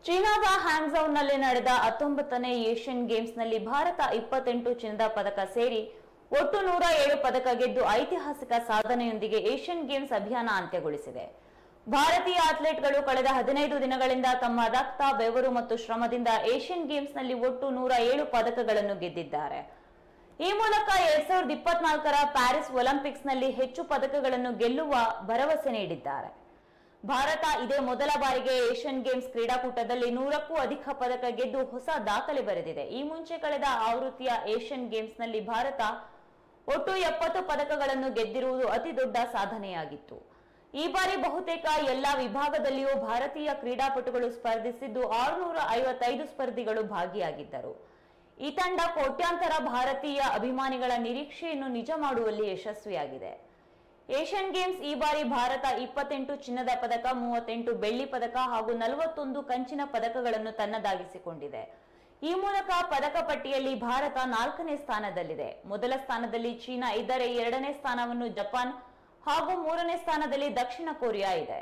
ಚೀನಾದ ಹ್ಯಾಂಗ್ಝೌನಲ್ಲಿ ನಡೆದ ಹತ್ತೊಂಬತ್ತನೇ ಏಷ್ಯನ್ ಗೇಮ್ಸ್ನಲ್ಲಿ ಭಾರತ ಇಪ್ಪತ್ತೆಂಟು ಚಿನ್ನದ ಪದಕ ಸೇರಿ ಒಟ್ಟು ನೂರ ಏಳು ಪದಕ ಗೆದ್ದು ಐತಿಹಾಸಿಕ ಸಾಧನೆಯೊಂದಿಗೆ ಏಷ್ಯನ್ ಗೇಮ್ಸ್ ಅಭಿಯಾನ ಅಂತ್ಯಗೊಳಿಸಿದೆ ಭಾರತೀಯ ಅಥ್ಲೆಟ್ಗಳು ಕಳೆದ ಹದಿನೈದು ದಿನಗಳಿಂದ ತಮ್ಮ ರಕ್ತ ಬೆವರು ಮತ್ತು ಶ್ರಮದಿಂದ ಏಷ್ಯನ್ ಗೇಮ್ಸ್ನಲ್ಲಿ ಒಟ್ಟು ನೂರ ಏಳು ಪದಕಗಳನ್ನು ಗೆದ್ದಿದ್ದಾರೆ ಈ ಮೂಲಕ ಎರಡ್ ಸಾವಿರದ ಇಪ್ಪತ್ನಾಲ್ಕರ ಪ್ಯಾರಿಸ್ ಒಲಿಂಪಿಕ್ಸ್ನಲ್ಲಿ ಹೆಚ್ಚು ಪದಕಗಳನ್ನು ಗೆಲ್ಲುವ ಭರವಸೆ ನೀಡಿದ್ದಾರೆ ಭಾರತ ಇದೇ ಮೊದಲ ಬಾರಿಗೆ ಏಷ್ಯನ್ ಗೇಮ್ಸ್ ಕ್ರೀಡಾಕೂಟದಲ್ಲಿ ನೂರಕ್ಕೂ ಅಧಿಕ ಪದಕ ಗೆದ್ದು ಹೊಸ ದಾಖಲೆ ಬರೆದಿದೆ ಈ ಮುಂಚೆ ಕಳೆದ ಆವೃತ್ತಿಯ ಏಷ್ಯನ್ ಗೇಮ್ಸ್ನಲ್ಲಿ ಭಾರತ ಒಟ್ಟು ಎಪ್ಪತ್ತು ಪದಕಗಳನ್ನು ಗೆದ್ದಿರುವುದು ಅತಿ ದೊಡ್ಡ ಸಾಧನೆಯಾಗಿತ್ತು ಈ ಬಾರಿ ಬಹುತೇಕ ಎಲ್ಲಾ ವಿಭಾಗದಲ್ಲಿಯೂ ಭಾರತೀಯ ಕ್ರೀಡಾಪಟುಗಳು ಸ್ಪರ್ಧಿಸಿದ್ದು ಆರುನೂರ ಐವತ್ತೈದು ಸ್ಪರ್ಧಿಗಳು ಭಾಗಿಯಾಗಿದ್ದರು ಈ ತಂಡ ಕೋಟ್ಯಾಂತರ ಭಾರತೀಯ ಅಭಿಮಾನಿಗಳ ನಿರೀಕ್ಷೆಯನ್ನು ನಿಜ ಮಾಡುವಲ್ಲಿ ಯಶಸ್ವಿಯಾಗಿದೆ ಏಷ್ಯನ್ ಗೇಮ್ಸ್ ಈ ಬಾರಿ ಭಾರತ ಇಪ್ಪತ್ತೆಂಟು ಚಿನ್ನದ ಪದಕ ಮೂವತ್ತೆಂಟು ಬೆಳ್ಳಿ ಪದಕ ಹಾಗೂ ನಲವತ್ತೊಂದು ಕಂಚಿನ ಪದಕಗಳನ್ನು ತನ್ನದಾಗಿಸಿಕೊಂಡಿದೆ ಈ ಮೂಲಕ ಪದಕ ಪಟ್ಟಿಯಲ್ಲಿ ಭಾರತ ನಾಲ್ಕನೇ ಸ್ಥಾನದಲ್ಲಿದೆ ಮೊದಲ ಸ್ಥಾನದಲ್ಲಿ ಚೀನಾ ಇದ್ದರೆ ಎರಡನೇ ಸ್ಥಾನವನ್ನು ಜಪಾನ್ ಹಾಗೂ ಮೂರನೇ ಸ್ಥಾನದಲ್ಲಿ ದಕ್ಷಿಣ ಕೊರಿಯಾ ಇದೆ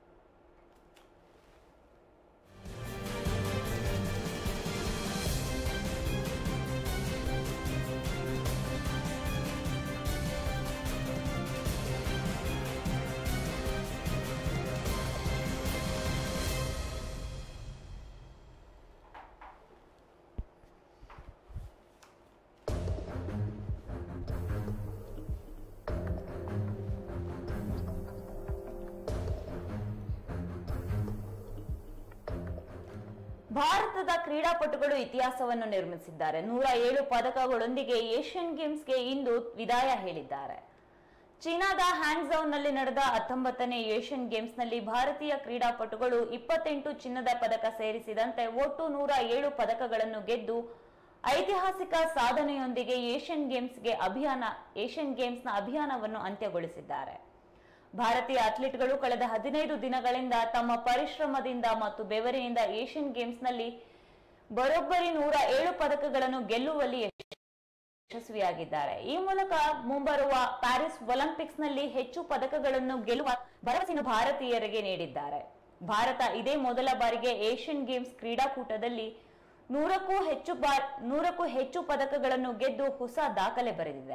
ಭಾರತದ ಕ್ರೀಡಾಪಟುಗಳು ಇತಿಹಾಸವನ್ನು ನಿರ್ಮಿಸಿದ್ದಾರೆ ನೂರ ಏಳು ಪದಕಗಳೊಂದಿಗೆ ಏಷ್ಯನ್ ಗೇಮ್ಸ್ಗೆ ಇಂದು ವಿದಾಯ ಹೇಳಿದ್ದಾರೆ ಚೀನಾದ ಹ್ಯಾಂಗ್ಝೌನ್ನಲ್ಲಿ ನಡೆದ ಹತ್ತೊಂಬತ್ತನೇ ಏಷ್ಯನ್ ಗೇಮ್ಸ್ನಲ್ಲಿ ಭಾರತೀಯ ಕ್ರೀಡಾಪಟುಗಳು ಇಪ್ಪತ್ತೆಂಟು ಚಿನ್ನದ ಪದಕ ಸೇರಿಸಿದಂತೆ ಒಟ್ಟು ನೂರ ಏಳು ಪದಕಗಳನ್ನು ಗೆದ್ದು ಐತಿಹಾಸಿಕ ಸಾಧನೆಯೊಂದಿಗೆ ಏಷ್ಯನ್ ಗೇಮ್ಸ್ಗೆ ಅಭಿಯಾನ ಏಷ್ಯನ್ ಗೇಮ್ಸ್ನ ಅಭಿಯಾನವನ್ನು ಅಂತ್ಯಗೊಳಿಸಿದ್ದಾರೆ ಭಾರತೀಯ ಅಥ್ಲೀಟ್ಗಳು ಕಳೆದ ಹದಿನೈದು ದಿನಗಳಿಂದ ತಮ್ಮ ಪರಿಶ್ರಮದಿಂದ ಮತ್ತು ಬೆವರಿನಿಂದ ಏಷ್ಯನ್ ಗೇಮ್ಸ್ನಲ್ಲಿ ಬರೋಬ್ಬರಿ ನೂರ ಏಳು ಪದಕಗಳನ್ನು ಗೆಲ್ಲುವಲ್ಲಿ ಯಶಸ್ವಿಯಾಗಿದ್ದಾರೆ ಈ ಮೂಲಕ ಮುಂಬರುವ ಪ್ಯಾರಿಸ್ ಒಲಿಂಪಿಕ್ಸ್ನಲ್ಲಿ ಹೆಚ್ಚು ಪದಕಗಳನ್ನು ಗೆಲ್ಲುವ ಭರವಸೆಯನ್ನು ಭಾರತೀಯರಿಗೆ ನೀಡಿದ್ದಾರೆ ಭಾರತ ಇದೇ ಮೊದಲ ಬಾರಿಗೆ ಏಷ್ಯನ್ ಗೇಮ್ಸ್ ಕ್ರೀಡಾಕೂಟದಲ್ಲಿ ನೂರಕ್ಕೂ ಹೆಚ್ಚು ಬಾ ನೂರಕ್ಕೂ ಹೆಚ್ಚು ಪದಕಗಳನ್ನು ಗೆದ್ದು ಹೊಸ ದಾಖಲೆ ಬರೆದಿದೆ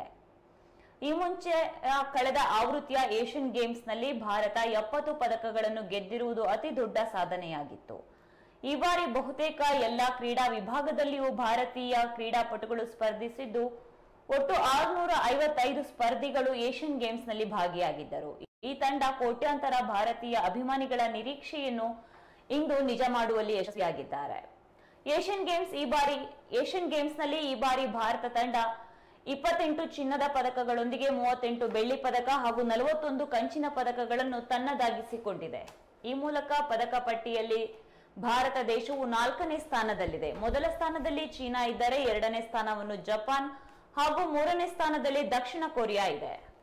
ಈ ಮುಂಚೆ ಆ, ಕಳೆದ ಆವೃತ್ತಿಯ ಏಷ್ಯನ್ ಗೇಮ್ಸ್ನಲ್ಲಿ ಭಾರತ ಎಪ್ಪತ್ತು ಪದಕಗಳನ್ನು ಗೆದ್ದಿರುವುದು ಅತಿ ದೊಡ್ಡ ಸಾಧನೆಯಾಗಿತ್ತು ಈ ಬಾರಿ ಬಹುತೇಕ ಎಲ್ಲಾ ಕ್ರೀಡಾ ವಿಭಾಗದಲ್ಲಿಯೂ ಭಾರತೀಯ ಕ್ರೀಡಾಪಟುಗಳು ಸ್ಪರ್ಧಿಸಿದ್ದು ಒಟ್ಟು ಆರುನೂರ ಐವತ್ತೈದು ಸ್ಪರ್ಧಿಗಳು ಏಷ್ಯನ್ ಗೇಮ್ಸ್ನಲ್ಲಿ ಭಾಗಿಯಾಗಿದ್ದರು ಈ ತಂಡ ಕೋಟ್ಯಾಂತರ ಭಾರತೀಯ ಅಭಿಮಾನಿಗಳ ನಿರೀಕ್ಷೆಯನ್ನು ಇಂದು ನಿಜ ಮಾಡುವಲ್ಲಿ ಯಶಸ್ವಿಯಾಗಿದ್ದಾರೆ ಏಷ್ಯನ್ ಗೇಮ್ಸ್ ಈ ಬಾರಿ ಏಷ್ಯನ್ ಗೇಮ್ಸ್ನಲ್ಲಿ ಈ ಬಾರಿ ಭಾರತ ತಂಡ ಇಪ್ಪತ್ತೆಂಟು ಚಿನ್ನದ ಪದಕಗಳೊಂದಿಗೆ ಮೂವತ್ತೆಂಟು ಬೆಳ್ಳಿ ಪದಕ ಹಾಗೂ ನಲವತ್ತೊಂದು ಕಂಚಿನ ಪದಕಗಳನ್ನು ತನ್ನದಾಗಿಸಿಕೊಂಡಿದೆ ಈ ಮೂಲಕ ಪದಕ ಪಟ್ಟಿಯಲ್ಲಿ ಭಾರತ ದೇಶವು ನಾಲ್ಕನೇ ಸ್ಥಾನದಲ್ಲಿದೆ ಮೊದಲ ಸ್ಥಾನದಲ್ಲಿ ಚೀನಾ ಇದ್ದರೆ ಎರಡನೇ ಸ್ಥಾನವನ್ನು ಜಪಾನ್ ಹಾಗೂ ಮೂರನೇ ಸ್ಥಾನದಲ್ಲಿ ದಕ್ಷಿಣ ಕೊರಿಯಾ ಇದೆ